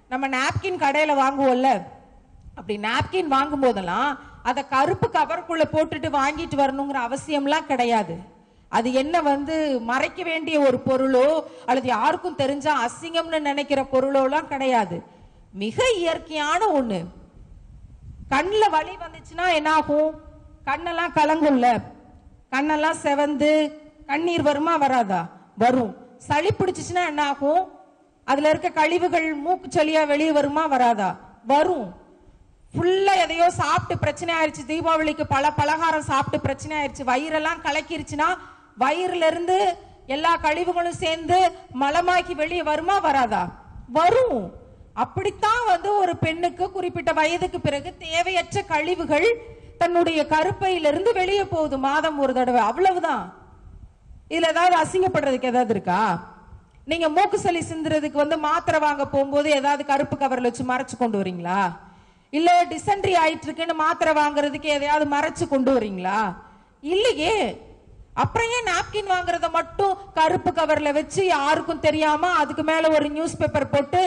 நம்ம நாப்கின் கடையில வாங்குவோம்ல அப்படி நாப்கின் வாங்கும் போதெல்லாம் அதை கருப்பு கவருக்குள்ள போட்டுட்டு வாங்கிட்டு வரணுங்கிற அவசியம்லாம் கிடையாது அது என்ன வந்து மறைக்க வேண்டிய ஒரு பொருளோ அல்லது யாருக்கும் தெரிஞ்சா அசிங்கம்னு நினைக்கிற பொருளோலாம் கிடையாது மிக இயற்கையான ஒண்ணு கண்ணுல வலி வந்துச்சுன்னா என்ன ஆகும் கண்ணெல்லாம் கலங்கும்ல கண்ணெல்லாம் செவந்து கண்ணீர் வருமா வராதா வரும் சளி பிடிச்சிச்சுன்னா என்ன ஆகும் அதுல இருக்க கழிவுகள் மூக்கு சளியா வெளியே வருமா வராதா வரும் ஃபுல்லா எதையோ சாப்பிட்டு பிரச்சனை ஆயிருச்சு தீபாவளிக்கு பல பலகாரம் சாப்பிட்டு பிரச்சனை ஆயிருச்சு வயிறெல்லாம் கலக்கிருச்சுன்னா வயிறுல இருந்து எல்லா கழிவுகளும் சேர்ந்து மலமாக்கி வெளியே வருமா வராதா வரும் அப்படித்தான் வந்து ஒரு பெண்ணுக்கு குறிப்பிட்ட வயதுக்கு பிறகு தேவையற்ற கழிவுகள் தன்னுடைய கருப்பையிலிருந்து வெளியே போகுது மாதம் ஒரு தடவை அவ்வளவுதான் இதுல ஏதாவது அசிங்கப்படுறதுக்கு ஏதாவது இருக்கா நீங்க மூக்கு சளி சிந்துறதுக்கு வந்து மாத்திரை வாங்க போகும்போது ஏதாவது கருப்பு கவர்ல வச்சு மறைச்சு கொண்டு வரீங்களா இல்ல டிசென்ட்ரி ஆயிட்டு இருக்குன்னு மாத்திரை வாங்குறதுக்கு எதையாவது மறைச்சு கொண்டு வரீங்களா இல்லையே அப்புறம் ஏன் நாப்கின் வாங்குறத மட்டும் கருப்பு கவர்ல வச்சு யாருக்கும் தெரியாம அதுக்கு மேல ஒரு நியூஸ் பேப்பர் போட்டு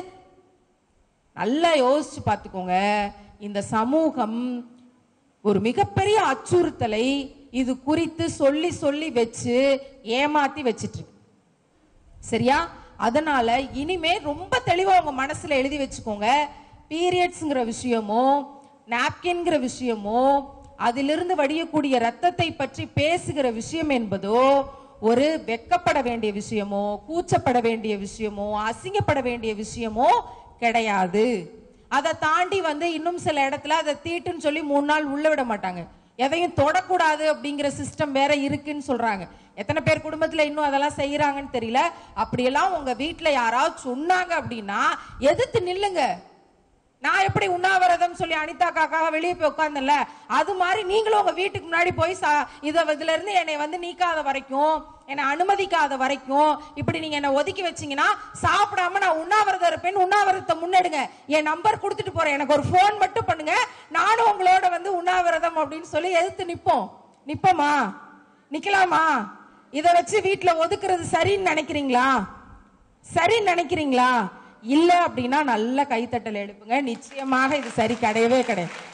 நல்லா யோசிச்சு பார்த்துக்கோங்க இந்த சமூகம் ஒரு மிகப்பெரிய அச்சுறுத்தலை இது குறித்து சொல்லி சொல்லி வச்சு ஏமாத்தி வச்சிட்டு இருக்கு சரியா அதனால இனிமே ரொம்ப தெளிவா உங்க மனசுல எழுதி வச்சுக்கோங்க பீரியட்ஸ்ங்கிற விஷயமோ நாப்கின்ங்கிற விஷயமோ அதிலிருந்து வடியக்கூடிய ரத்தத்தை பற்றி பேசுகிற விஷயம் என்பதோ ஒரு வெக்கப்பட வேண்டிய விஷயமோ கூச்சப்பட வேண்டிய விஷயமோ அசிங்கப்பட வேண்டிய விஷயமோ கிடையாது அதை தாண்டி வந்து இன்னும் சில இடத்துல அதை தீட்டுன்னு சொல்லி மூணு நாள் உள்ள விட மாட்டாங்க எதையும் தொடக்கூடாது அப்படிங்கிற சிஸ்டம் வேற இருக்குன்னு சொல்றாங்க எத்தனை பேர் குடும்பத்துல இன்னும் அதெல்லாம் செய்யறாங்கன்னு தெரியல அப்படியெல்லாம் உங்க வீட்டுல யாராவது சொன்னாங்க அப்படின்னா எதிர்த்து நில்லுங்க நான் எப்படி உண்ணாவிரதம் சொல்லி அனிதா காக்கா வெளியே போய் உட்கார்ந்தேன்ல அது மாதிரி நீங்களும் உங்க வீட்டுக்கு முன்னாடி போய் சா- இத இதுல இருந்து என்னை வந்து நீக்காத வரைக்கும் என்னை அனுமதிக்காத வரைக்கும் இப்படி நீங்க என்னை ஒதுக்கி வச்சீங்கன்னா சாப்பிடாம நான் உண்ணாவிரதம் இருப்பேன் உண்ணாவிரதத்தை முன்னெடுங்க என் நம்பர் கொடுத்துட்டு போறேன் எனக்கு ஒரு ஃபோன் மட்டும் பண்ணுங்க நானும் உங்களோட வந்து உண்ணாவிரதம் அப்படின்னு சொல்லி எதிர்த்து நிப்போம் நிப்போமா நிக்கலாமா இத வச்சு வீட்டுல ஒதுக்குறது சரின்னு நினைக்கிறீங்களா சரின்னு நினைக்கிறீங்களா இல்ல அப்படின்னா நல்ல கைத்தட்டல் எழுப்புங்க நிச்சயமாக இது சரி கிடையவே கிடையாது